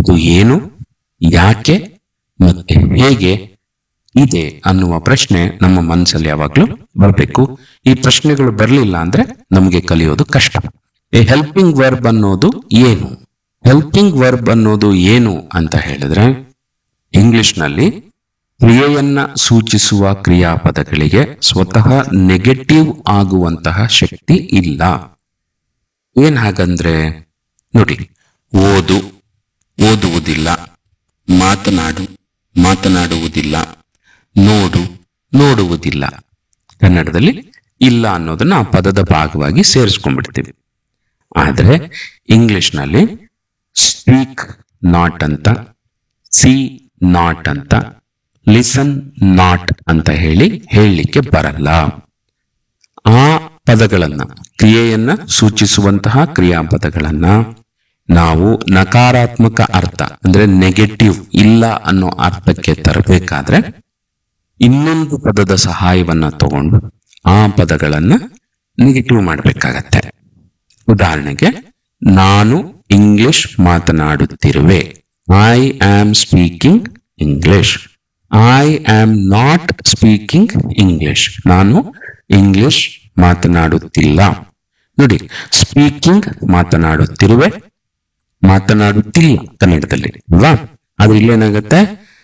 ಅದು ಏನು ಯಾಕೆ ಮತ್ತೆ ಹೇಗೆ ಇದೆ ಅನ್ನುವ ಪ್ರಶ್ನೆ ನಮ್ಮ ಮನಸ್ಸಲ್ಲಿ ಯಾವಾಗ್ಲೂ ಬರಬೇಕು ಈ ಪ್ರಶ್ನೆಗಳು ಬರಲಿಲ್ಲ ಅಂದ್ರೆ ನಮಗೆ ಕಲಿಯೋದು ಕಷ್ಟ ಈ ಹೆಲ್ಪಿಂಗ್ ವರ್ಬ್ ಅನ್ನೋದು ಏನು ಹೆಲ್ಪಿಂಗ್ ವರ್ಬ್ ಅನ್ನೋದು ಏನು ಅಂತ ಹೇಳಿದ್ರೆ ಇಂಗ್ಲಿಷ್ನಲ್ಲಿ ಕ್ರಿಯೆಯನ್ನ ಸೂಚಿಸುವ ಕ್ರಿಯಾಪದಗಳಿಗೆ ಸ್ವತಃ ನೆಗೆಟಿವ್ ಆಗುವಂತಹ ಶಕ್ತಿ ಇಲ್ಲ ಏನ್ ಹಾಗಂದ್ರೆ ನೋಡಿ ಓದು ಓದುವುದಿಲ್ಲ ಮಾತನಾಡು ಮಾತನಾಡುವುದಿಲ್ಲ ನೋಡು ನೋಡುವುದಿಲ್ಲ ಕನ್ನಡದಲ್ಲಿ ಇಲ್ಲ ಅನ್ನೋದನ್ನ ಆ ಪದದ ಭಾಗವಾಗಿ ಸೇರಿಸ್ಕೊಂಡ್ಬಿಡ್ತೀವಿ ಆದ್ರೆ ಇಂಗ್ಲಿಷ್ನಲ್ಲಿ ಸ್ಪೀಕ್ ನಾಟ್ ಅಂತ ಸಿ ನಾಟ್ ಅಂತ ಲಿಸನ್ ನಾಟ್ ಅಂತ ಹೇಳಿ ಹೇಳಲಿಕ್ಕೆ ಬರಲ್ಲ ಆ ಪದಗಳನ್ನ ಕ್ರಿಯೆಯನ್ನ ಸೂಚಿಸುವಂತಹ ಕ್ರಿಯಾಪದಗಳನ್ನ ನಾವು ನಕಾರಾತ್ಮಕ ಅರ್ಥ ಅಂದ್ರೆ ನೆಗೆಟಿವ್ ಇಲ್ಲ ಅನ್ನೋ ಅರ್ಥಕ್ಕೆ ತರಬೇಕಾದ್ರೆ ಇನ್ನೊಂದು ಪದದ ಸಹಾಯವನ್ನ ತಗೊಂಡು ಆ ಪದಗಳನ್ನ ನೆಗೆಟಿವ್ ಮಾಡಬೇಕಾಗತ್ತೆ ಉದಾಹರಣೆಗೆ ನಾನು ಇಂಗ್ಲಿಷ್ ಮಾತನಾಡುತ್ತಿರುವೆ I am speaking English I am not speaking English ನಾನು ಇಂಗ್ಲಿಷ್ ಮಾತನಾಡುತ್ತಿಲ್ಲ ನೋಡಿ ಸ್ಪೀಕಿಂಗ್ ಮಾತನಾಡುತ್ತಿರುವೆ ಮಾತನಾಡುತ್ತಿಲ್ಲ ಕನ್ನಡದಲ್ಲಿ ಅಲ್ವಾ ಆದ್ರೆ ಇಲ್ಲೇನಾಗುತ್ತೆ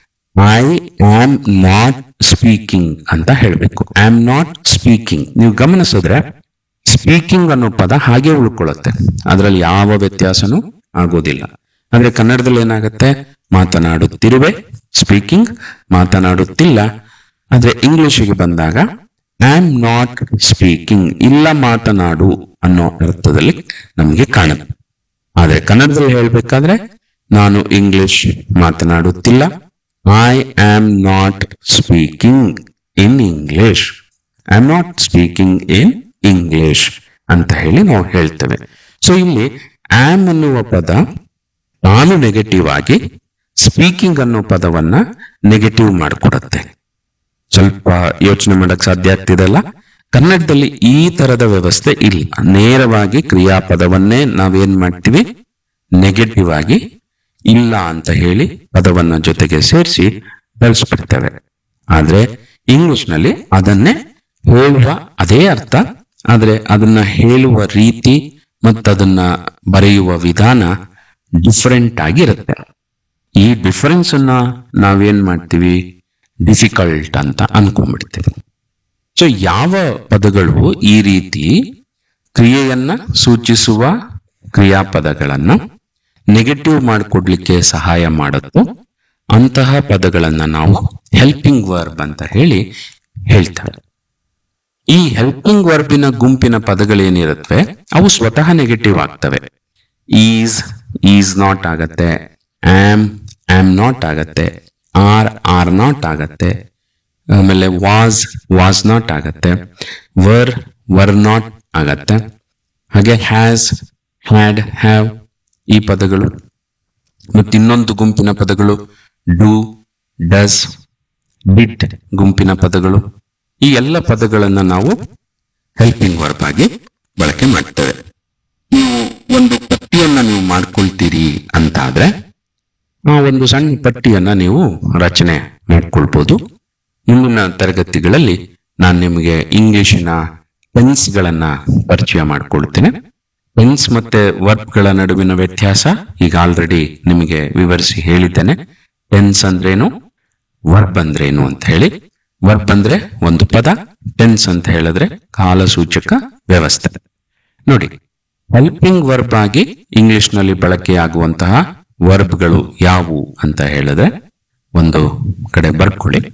ಐ ಆಮ್ ನಾಟ್ ಸ್ಪೀಕಿಂಗ್ ಅಂತ ಹೇಳಬೇಕು ಐ ಆಮ್ ನಾಟ್ ಸ್ಪೀಕಿಂಗ್ ನೀವು ಗಮನಿಸಿದ್ರೆ ಸ್ಪೀಕಿಂಗ್ ಅನ್ನೋ ಪದ ಹಾಗೆ ಉಳ್ಕೊಳ್ಳುತ್ತೆ ಅದರಲ್ಲಿ ಯಾವ ವ್ಯತ್ಯಾಸನೂ ಆಗೋದಿಲ್ಲ ಆದ್ರೆ ಕನ್ನಡದಲ್ಲಿ ಏನಾಗುತ್ತೆ ಮಾತನಾಡುತ್ತಿರುವೆ ಸ್ಪೀಕಿಂಗ್ ಮಾತನಾಡುತ್ತಿಲ್ಲ ಆದ್ರೆ ಇಂಗ್ಲಿಷಿಗೆ ಬಂದಾಗ ಐ ಆಮ್ ನಾಟ್ ಸ್ಪೀಕಿಂಗ್ ಇಲ್ಲ ಮಾತನಾಡು ಅನ್ನೋ ಅರ್ಥದಲ್ಲಿ ನಮಗೆ ಕಾಣುತ್ತೆ ಆದ್ರೆ ಕನ್ನಡದಲ್ಲಿ ಹೇಳ್ಬೇಕಾದ್ರೆ ನಾನು ಇಂಗ್ಲಿಷ್ ಮಾತನಾಡುತ್ತಿಲ್ಲ I am not speaking in English I am not speaking in English ಅಂತ ಹೇಳಿ ನಾವು ಹೇಳ್ತೇವೆ ಸೊ ಇಲ್ಲಿ ಆಮ್ ಅನ್ನುವ ಪದ ತಾನು ನೆಗೆಟಿವ್ ಆಗಿ ಸ್ಪೀಕಿಂಗ್ ಅನ್ನೋ ಪದವನ್ನ ನೆಗೆಟಿವ್ ಮಾಡಿಕೊಡತ್ತೆ ಸ್ವಲ್ಪ ಯೋಚನೆ ಮಾಡಕ್ ಸಾಧ್ಯ ಆಗ್ತಿದೆಲ್ಲ ಕನ್ನಡದಲ್ಲಿ ಈ ತರದ ವ್ಯವಸ್ಥೆ ಇಲ್ಲ ನೇರವಾಗಿ ಕ್ರಿಯಾಪದವನ್ನೇ ನಾವೇನ್ ಮಾಡ್ತೀವಿ ನೆಗೆಟಿವ್ ಆಗಿ ಇಲ್ಲ ಅಂತ ಹೇಳಿ ಪದವನ್ನ ಜೊತೆಗೆ ಸೇರಿಸಿ ಬೆಳೆಸ್ಬಿಡ್ತೇವೆ ಆದ್ರೆ ಇಂಗ್ಲಿಷ್ ನಲ್ಲಿ ಅದನ್ನೇ ಹೇಳುವ ಅದೇ ಅರ್ಥ ಆದ್ರೆ ಅದನ್ನ ಹೇಳುವ ರೀತಿ ಮತ್ತದನ್ನ ಬರೆಯುವ ವಿಧಾನ ಡಿಫರೆಂಟ್ ಆಗಿರುತ್ತೆ ಈ ಡಿಫರೆನ್ಸ್ ಅನ್ನ ನಾವೇನ್ ಮಾಡ್ತೀವಿ ಡಿಫಿಕಲ್ಟ್ ಅಂತ ಅನ್ಕೊಂಡ್ಬಿಡ್ತೀವಿ ಸೊ ಯಾವ ಪದಗಳು ಈ ರೀತಿ ಕ್ರಿಯೆಯನ್ನ ಸೂಚಿಸುವ ಕ್ರಿಯಾಪದಗಳನ್ನ ನೆಗೆಟಿವ್ ಮಾಡಿಕೊಡ್ಲಿಕ್ಕೆ ಸಹಾಯ ಮಾಡುತ್ತೋ ಅಂತಹ ಪದಗಳನ್ನ ನಾವು ಹೆಲ್ಪಿಂಗ್ ವರ್ಬ್ ಅಂತ ಹೇಳಿ ಹೇಳ್ತೇವೆ ಈ ಹೆಲ್ಪಿಂಗ್ ವರ್ಬಿನ ಗುಂಪಿನ ಪದಗಳೇನಿರುತ್ತವೆ ಅವು ಸ್ವತಃ ನೆಗೆಟಿವ್ ಆಗ್ತವೆ ಈಸ್ ಈಸ್ ನಾಟ್ ಆಗತ್ತೆ ಆಮ್ ಆಮ್ ನಾಟ್ ಆಗತ್ತೆ ಆರ್ ಆರ್ ನಾಟ್ ಆಗತ್ತೆ ಆಮೇಲೆ ವಾಸ್ ವಾಸ್ ನಾಟ್ ಆಗತ್ತೆ ವರ್ ವರ್ ನಾಟ್ ಆಗತ್ತೆ ಹಾಗೆ ಹ್ಯಾಸ್ ಹ್ಯಾಡ್ ಹ್ಯಾವ್ ಈ ಪದಗಳು ಮತ್ತು ಇನ್ನೊಂದು ಗುಂಪಿನ ಪದಗಳು ಡೂ ಡಸ್ ಬಿಟ್ ಗುಂಪಿನ ಪದಗಳು ಈ ಎಲ್ಲ ಪದಗಳನ್ನ ನಾವು ಹೆಲ್ಪಿಂಗ್ ವರ್ಬ್ ಆಗಿ ಬಳಕೆ ಮಾಡ್ತೇವೆ ನೀವು ಒಂದು ಪಟ್ಟಿಯನ್ನ ನೀವು ಮಾಡ್ಕೊಳ್ತೀರಿ ಅಂತಾದ್ರೆ ಆ ಒಂದು ಸಣ್ಣ ಪಟ್ಟಿಯನ್ನ ನೀವು ರಚನೆ ಮಾಡ್ಕೊಳ್ಬಹುದು ಮುಂದಿನ ತರಗತಿಗಳಲ್ಲಿ ನಾನು ನಿಮಗೆ ಇಂಗ್ಲಿಶಿನ ಪೆನ್ಸ್ಗಳನ್ನ ಪರಿಚಯ ಮಾಡ್ಕೊಳ್ತೇನೆ ಪೆನ್ಸ್ ಮತ್ತೆ ವರ್ಬ್ಗಳ ನಡುವಿನ ವ್ಯತ್ಯಾಸ ಈಗ ಆಲ್ರೆಡಿ ನಿಮಗೆ ವಿವರಿಸಿ ಹೇಳಿದ್ದೇನೆ ಟೆನ್ಸ್ ಅಂದ್ರೇನು ವರ್ಬ್ ಅಂದ್ರೇನು ಅಂತ ಹೇಳಿ ವರ್ಬ್ ಅಂದ್ರೆ ಒಂದು ಪದ ಟೆನ್ಸ್ ಅಂತ ಹೇಳಿದ್ರೆ ಕಾಲಸೂಚಕ ವ್ಯವಸ್ಥೆ ನೋಡಿ ಹೆಲ್ಪಿಂಗ್ ವರ್ಬ್ ಆಗಿ ಇಂಗ್ಲಿಷ್ ನಲ್ಲಿ ಬಳಕೆಯಾಗುವಂತಹ ವರ್ಬ್ಗಳು ಯಾವುವು ಅಂತ ಹೇಳಿದ್ರೆ ಒಂದು ಕಡೆ ಬರ್ಕೊಳ್ಳಿ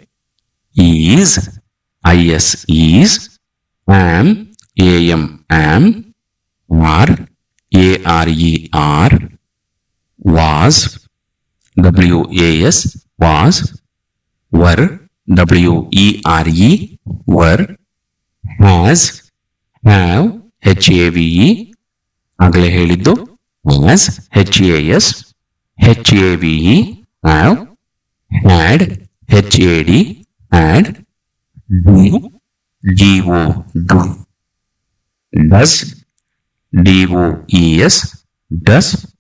is I S is am A M am are A R E are was W A S was were W E R E were has have H A V E ಆಗಲೇ ಹೇಳಿದ್ದು has H A S H A V E have had H A D had do D O do does D O E S does